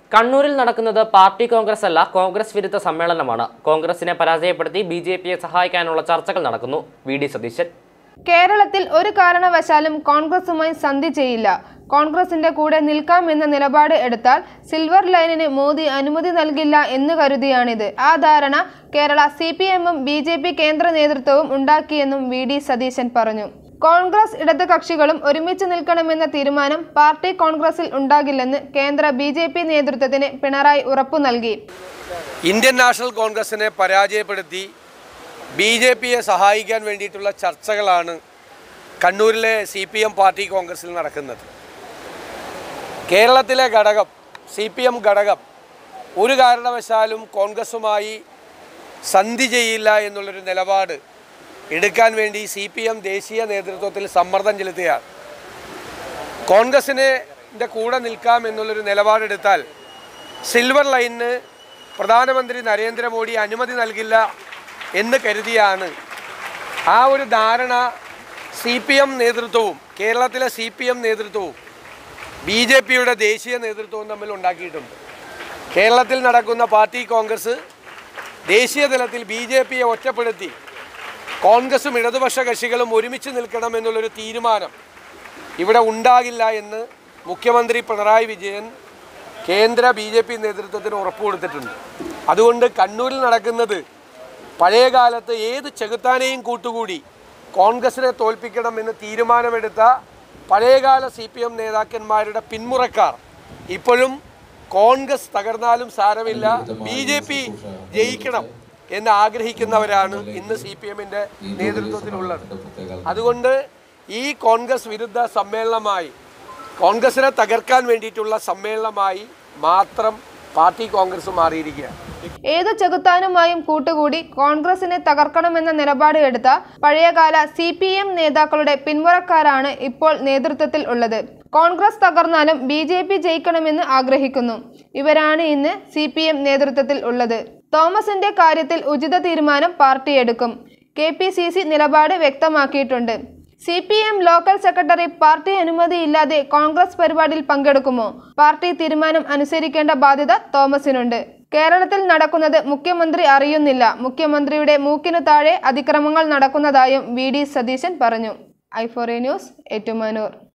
കണ്ണൂരിൽ നടക്കുന്നത് പാർട്ടി കോൺഗ്രസ് അല്ല കോൺഗ്രസ് വിരുദ്ധ സമ്മേളനമാണ് കോൺഗ്രസിനെ പരാജയപ്പെടുത്തി ബി ജെ പിയെ സഹായിക്കാനുള്ള ചർച്ചകൾ നടക്കുന്നു വി ഡി സതീശൻ കേരളത്തിൽ ഒരു കാരണവശാലും കോൺഗ്രസുമായി സന്ധി ചെയ്യില്ല കോൺഗ്രസിന്റെ കൂടെ നിൽക്കാമെന്ന നിലപാട് എടുത്താൽ സിൽവർ ലൈനിന് മോദി അനുമതി നൽകില്ല എന്ന് കരുതിയാണിത് ആ ധാരണ കേരള സി പി എമ്മും ബി ജെ പി കേന്ദ്ര നേതൃത്വവും ഉണ്ടാക്കിയെന്നും വി ഡി സതീശൻ പറഞ്ഞു കോൺഗ്രസ് ഇടത് കക്ഷികളും ഒരുമിച്ച് നിൽക്കണമെന്ന തീരുമാനം പാർട്ടി കോൺഗ്രസിൽ ഉണ്ടാകില്ലെന്ന് കേന്ദ്ര ബി ജെ പി നേതൃത്വത്തിന് പിണറായി ഉറപ്പു നൽകി ഇന്ത്യൻ നാഷണൽ കോൺഗ്രസിനെ പരാജയപ്പെടുത്തി ബി ജെ പിയെ സഹായിക്കാൻ വേണ്ടിയിട്ടുള്ള ചർച്ചകളാണ് കണ്ണൂരിലെ സി പി എം പാർട്ടി കോൺഗ്രസിൽ നടക്കുന്നത് കേരളത്തിലെ ഘടകം സി പി എം ഘടകം ഒരു കാരണവശാലും കോൺഗ്രസുമായി സന്ധി ചെയ്യില്ല എന്നുള്ളൊരു നിലപാട് എടുക്കാൻ വേണ്ടി സി പി എം ദേശീയ നേതൃത്വത്തിൽ സമ്മർദ്ദം ചെലുത്തുകയാണ് കോൺഗ്രസിനെ ന്റെ കൂടെ നിൽക്കാം എന്നുള്ളൊരു നിലപാടെടുത്താൽ സിൽവർ ലൈനിന് പ്രധാനമന്ത്രി നരേന്ദ്രമോദി അനുമതി നൽകില്ല എന്ന് കരുതിയാണ് ആ ഒരു ധാരണ സി പി എം നേതൃത്വവും കേരളത്തിലെ സി പി എം നേതൃത്വവും ബി ജെ പിയുടെ ദേശീയ നേതൃത്വവും തമ്മിൽ ഉണ്ടാക്കിയിട്ടുണ്ട് കേരളത്തിൽ നടക്കുന്ന പാർട്ടി കോൺഗ്രസ് ദേശീയ തലത്തിൽ ബി ജെ പിയെ ഒറ്റപ്പെടുത്തി കോൺഗ്രസും ഇടതുപക്ഷ കക്ഷികളും ഒരുമിച്ച് നിൽക്കണം എന്നുള്ളൊരു തീരുമാനം ഇവിടെ ഉണ്ടാകില്ല എന്ന് മുഖ്യമന്ത്രി പിണറായി വിജയൻ കേന്ദ്ര ബി ജെ പി നേതൃത്വത്തിന് ഉറപ്പ് കൊടുത്തിട്ടുണ്ട് അതുകൊണ്ട് കണ്ണൂരിൽ നടക്കുന്നത് പഴയ കാലത്ത് ഏത് ചെകുത്താനെയും കൂട്ടുകൂടി കോൺഗ്രസിനെ തോൽപ്പിക്കണമെന്ന് തീരുമാനമെടുത്ത പഴയകാല സി പി എം നേതാക്കന്മാരുടെ പിന്മുറക്കാർ ഇപ്പോഴും കോൺഗ്രസ് തകർന്നാലും സാരമില്ല ബി ജെ പി ജയിക്കണം എന്ന് ആഗ്രഹിക്കുന്നവരാണ് ഇന്ന് സി പി എമ്മിൻ്റെ നേതൃത്വത്തിലുള്ളത് അതുകൊണ്ട് ഈ കോൺഗ്രസ് വിരുദ്ധ സമ്മേളനമായി കോൺഗ്രസിനെ തകർക്കാൻ വേണ്ടിയിട്ടുള്ള സമ്മേളനമായി മാത്രം പാർട്ടി കോൺഗ്രസ് മാറിയിരിക്കുകയാണ് ഏതു ചെകുത്താനുമായും കൂട്ടുകൂടി കോൺഗ്രസിനെ തകർക്കണമെന്ന നിലപാട് എടുത്ത പഴയകാല സി പി എം നേതാക്കളുടെ പിന്മുറക്കാരാണ് ഇപ്പോൾ നേതൃത്വത്തിൽ ഉള്ളത് കോൺഗ്രസ് തകർന്നാലും ബി ജെ പി ജയിക്കണമെന്ന് ആഗ്രഹിക്കുന്നു ഇവരാണ് ഇന്ന് സി പി എം നേതൃത്വത്തിൽ ഉള്ളത് തോമസിന്റെ കാര്യത്തിൽ ഉചിത തീരുമാനം പാർട്ടി എടുക്കും കെ പി സി സി നിലപാട് വ്യക്തമാക്കിയിട്ടുണ്ട് C P M local secretary party അനുമതിയില്ലാതെ കോൺഗ്രസ് പരിപാടിയിൽ പങ്കെടുക്കുമോ പാർട്ടി തീരുമാനം അനുസരിക്കേണ്ട ബാധ്യത തോമസിനുണ്ട് കേരളത്തിൽ നടക്കുന്നത് മുഖ്യമന്ത്രി അറിയുന്നില്ല മുഖ്യമന്ത്രിയുടെ മൂക്കിനു താഴെ അതിക്രമങ്ങൾ നടക്കുന്നതായും വി ഡി സതീശൻ പറഞ്ഞു ഐഫോറെ ന്യൂസ് ഏറ്റുമാനൂർ